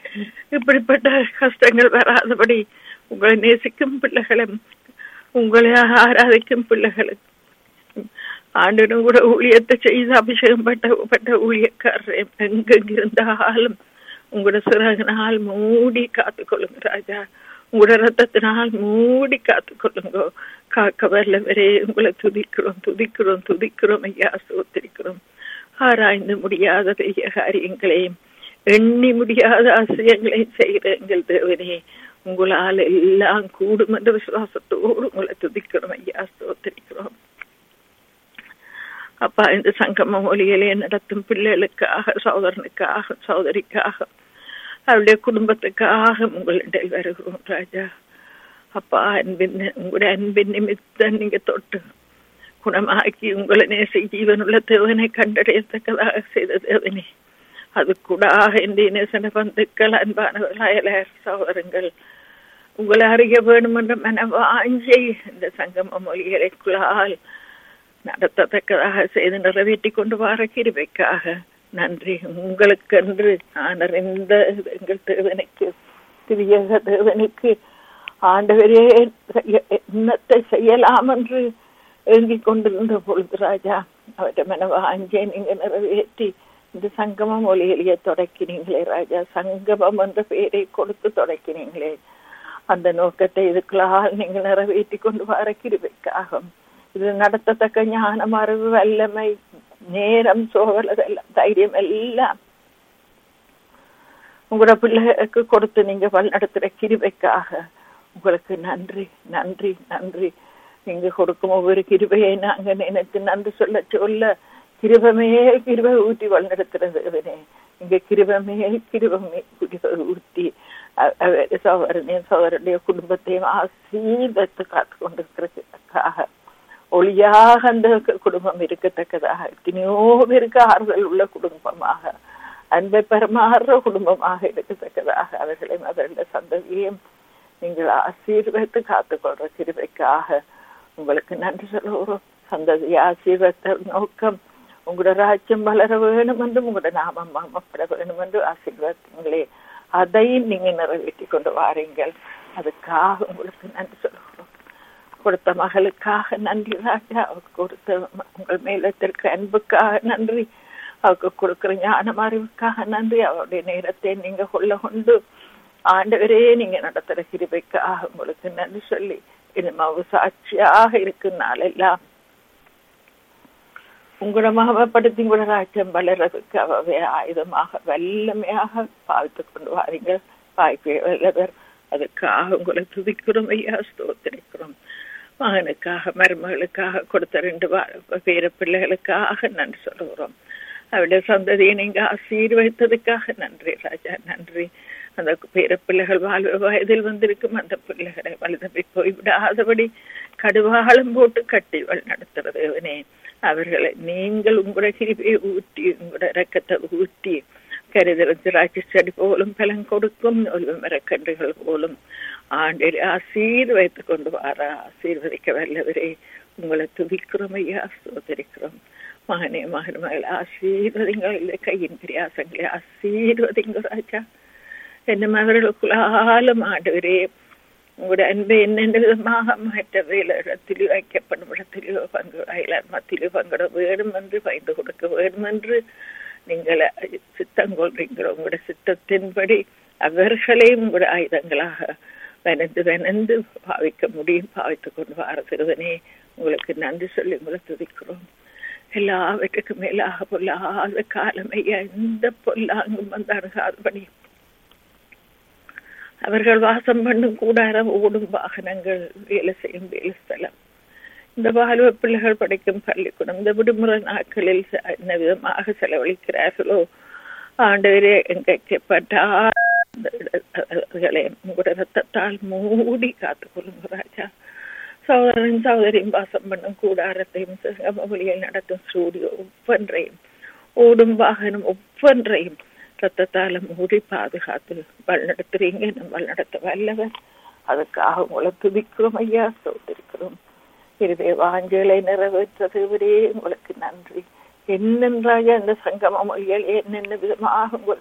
இப்படிப்பட்ட கஷ்டங்கள் வராதபடி உங்களை நேசிக்கும் பிள்ளைகளும் உங்களை ஆராதிக்கும் பிள்ளைகளும் ஆண்டினும் கூட ஊழியத்தை செய்து அபிஷேகம் பட்ட பட்ட ஊழியக்காரர் எங்கெங்கிருந்தாலும் உங்களோட சிறகினால் மூடி காத்துக்கொள்ளுங்க ராஜா உங்களோட ரத்தத்தினால் மூடி காத்துக்கொள்ளுங்க காக்க வல்லவரே உங்களை துதிக்கிறோம் துதிக்கிறோம் துதிக்கிறோம் ஐயா சோத்திரிக்கிறோம் ஆராய்ந்து முடியாத பெரிய காரியங்களையும் எண்ணி முடியாத ஆசையங்களையும் செய்கிற எங்கள் தேவனே உங்களால் எல்லாம் கூடும் என்ற விசுவாசத்தோடு உங்களை துதிக்கிறோம் ஐயா ஸ்தோத்திரிக்கிறோம் அப்பா இந்த சங்கம மொழியிலே நடத்தும் பிள்ளைகளுக்காக சகோதரனுக்காக சகோதரிக்காக அவருடைய குடும்பத்துக்காக உங்களிடம் வருகிறோம் ராஜா அப்பா அன்பின் உங்களுடைய அன்பின் நிமித்தம் நீங்க தொட்டு குணமாக்கி உங்களை நேசி ஜீவனுள்ள தேவனை கண்டறியத்தக்கதாக செய்த தேவனே அது கூடாக இந்த நேசன பந்துக்கள் அன்பானவர்கள் அயலார் சகோதரங்கள் உங்களை அறிய வேண்டும் என்ற மனவாஞ்சை இந்த சங்கம மொழிகளுக்குள்ளால் நடத்தத்தக்கதாக செய்து நிறைவேற்றி கொண்டு வர கிருபைக்காக நன்றி உங்களுக்கென்று நான் அறிந்த எங்கள் தேவனுக்கு திரியக தேவனுக்கு ஆண்டவரே என்னத்தை செய்யலாம் என்று ஏங்கிக் கொண்டிருந்த பொழுது ராஜா அவருடைய மனவாஞ்சை நீங்க நிறைவேற்றி இந்த சங்கமம் ஒலியலிய தொடக்கினீங்களே ராஜா சங்கமம் என்ற பெயரை கொடுத்து தொடக்கினீங்களே அந்த நோக்கத்தை இதுக்களால் நீங்கள் நிறைவேற்றி கொண்டு வர கிருபைக்காகும் இது நடத்தத்தக்க ஞானம் அறிவு வல்லமை நேரம் சோழல் எல்லாம் தைரியம் எல்லாம் உங்களோட பிள்ளைகளுக்கு கொடுத்து நீங்க வழிநடத்துற கிருபைக்காக உங்களுக்கு நன்றி நன்றி நன்றி நீங்க கொடுக்கும் ஒவ்வொரு கிருபையை நாங்க நினைத்து நன்றி சொல்ல சொல்ல கிருபமே கிருபை ஊற்றி வழிநடத்துறது இங்க கிருபமே கிருபமே கிருபை ஊற்றி சோதரனையும் சோதரனுடைய குடும்பத்தையும் ஆசீர்வத்து காத்து கொண்டிருக்கிறதுக்காக ஒளியாக அந்த குடும்பம் இருக்கத்தக்கதாக எத்தனையோ பேருக்கு ஆறுதல் உள்ள குடும்பமாக அன்பை பெறமாறுற குடும்பமாக இருக்கத்தக்கதாக அவர்களையும் அவர்களுடைய சந்ததியையும் நீங்கள் ஆசீர்வத்து காத்துக்கொள்ற சிறுவைக்காக உங்களுக்கு நன்றி சொல்லுகிறோம் சந்ததி ஆசீர்வத்த நோக்கம் உங்களோட ராஜ்யம் வளர வேணும் என்றும் உங்களோட நாமம் மாமப்பட வேணும் என்று ஆசீர்வாதங்களே அதையும் நீங்க நிறைவேற்றி கொண்டு வாரீங்கள் அதுக்காக உங்களுக்கு நன்றி சொல்லுகிறோம் கொடுத்த மகளுக்காக நன்றி ராஜா அவருக்கு கொடுத்த உங்கள் மேலத்திற்கு அன்புக்காக நன்றி அவருக்கு கொடுக்கிற ஞானம் அறிவுக்காக நன்றி அவருடைய நேரத்தை நீங்க கொள்ள கொண்டு ஆண்டவரே நீங்க நடத்துற கிருபைக்காக உங்களுக்கு நன்றி சொல்லி இனிமாவு சாட்சியாக இருக்கும் நாளெல்லாம் உங்களோட மகப்படுத்தி உங்களோட ராஜ்யம் வளர்றதுக்கு அவை ஆயுதமாக வல்லமையாக பாவித்து கொண்டு வாரீங்க வாய்ப்பே வல்லவர் அதுக்காக உங்களை துதிக்கிறோம் ஐயா ஸ்தோத்திரிக்கிறோம் மகனுக்காக மருமகளுக்காக கொடுத்த ரெண்டு பேர பிள்ளைகளுக்காக நன்றி சொல்லுகிறோம் அவருடைய சந்ததியை நீங்க ஆசீர்வதித்ததுக்காக நன்றி ராஜா நன்றி அந்த பேர பிள்ளைகள் வாழ்வு வயதில் வந்திருக்கும் அந்த பிள்ளைகளை வலுதப்பி போய்விடாதபடி கடுவாளம் போட்டு கட்டி நடத்துறது அவனே அவர்களை நீங்கள் உங்களோட கிருபியை ஊற்றி உங்களோட ரக்கத்தை ஊற்றி கருதல் திராட்சை செடி போலும் பலன் கொடுக்கும் மரக்கன்றுகள் போலும் ஆண்டில் ஆசீர்வதித்து கொண்டு வர ஆசீர்வதிக்க வல்லவரே உங்களை துதிக்கிறோம் ஐயா சோதரிக்கிறோம் மகனே மகன் மகள் ஆசீர்வதிங்கள் இல்லை கையின் பிரியாசங்களை ஆசீர்வதிங்க ராஜா என்ன அவர்களுக்குள்ளாலும் ஆண்டவரே உங்களுடைய அன்பை என்னென்ன விதமாக மற்ற இடத்திலோ வைக்கப்படும் இடத்திலோ பங்கு அயலார் மத்தியிலோ பங்கிட வேண்டும் என்று பயந்து கொடுக்க வேண்டும் என்று நீங்கள் சித்தம் கொள்றீங்களோ உங்களுடைய சித்தத்தின்படி அவர்களையும் உங்களுடைய ஆயுதங்களாக வனந்து வனந்து பாவிக்க முடியும் பாவித்துக் கொண்டு வர சிறுவனே உங்களுக்கு நன்றி சொல்லி உங்களை துதிக்கிறோம் எல்லாவற்றுக்கும் மேலாக பொல்லாத காலமையா எந்த பொல்லாங்கும் வந்து அணுகாதபடி அவர்கள் வாசம் பண்ணும் கூடாரம் ஓடும் வாகனங்கள் வேலை செய்யும் வேலை ஸ்தலம் இந்த வாழ்வ பிள்ளைகள் படிக்கும் பள்ளிக்கூடம் இந்த விடுமுறை நாட்களில் என்ன விதமாக செலவழிக்கிறார்களோ ஆண்டவரே எங்களைப்பட்டாலே உங்களோட ரத்தத்தால் மூடி காத்துக்கொள்ளுங்க ராஜா சகோதரன் சகோதரியும் வாசம் பண்ணும் கூடாரத்தையும் சமவெளியில் நடத்தும் ஸ்டூடியோ ஒவ்வொன்றையும் ஓடும் வாகனம் ஒவ்வொன்றையும் ரத்தத்தால மூடி பாதுகாத்து வழிநடத்துறீங்க நம்ம வழிநடத்த வல்லவர் அதுக்காக உங்களை துதிக்கிறோம் ஐயா சோதரிக்கிறோம் இருதய வாஞ்சலை நிறைவேற்றதுவரே உங்களுக்கு நன்றி என்னென்றாக அந்த சங்கம மொழிகள் என்னென்ன விதமாக உங்களை